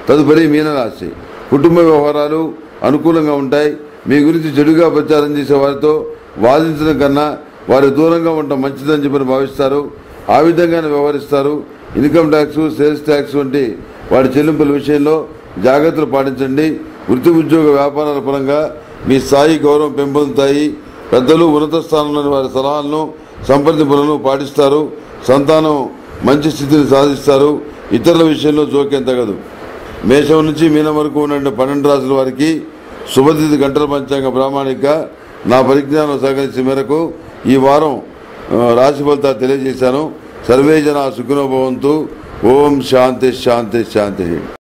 తదుపరి మీనరాశి కుటుంబ వ్యవహారాలు అనుకూలంగా ఉంటాయి మీ గురించి చెడుగా ప్రచారం చేసే వారితో వాదించడం కన్నా వారి దూరంగా ఉండటం మంచిదని చెప్పని భావిస్తారు ఆ విధంగానే వ్యవహరిస్తారు ఇన్కమ్ ట్యాక్స్ సేల్స్ ట్యాక్స్ వంటి వాటి చెల్లింపుల విషయంలో జాగ్రత్తలు పాటించండి వృత్తి ఉద్యోగ వ్యాపారాల పరంగా మీ స్థాయి గౌరవం పెంపొందుతాయి పెద్దలు ఉన్నత స్థానంలోని వారి సలహాలను సంప్రదింపులను పాటిస్తారు సంతానం మంచి స్థితిని సాధిస్తారు ఇతరుల విషయంలో జోక్యం తగదు మేషం నుంచి మీనం వరకు ఉన్న పన్నెండు రాసుల వారికి శుభతిథి గంటల పంచాంగ ప్రామాణిక నా పరిజ్ఞానం సహకరించిన మేరకు ఈ వారం ఆ, రాశి ఫలితాలు తెలియజేశాను సర్వే జన సుఖినోభవంతు ఓం శాంతి శాంతి శాంతి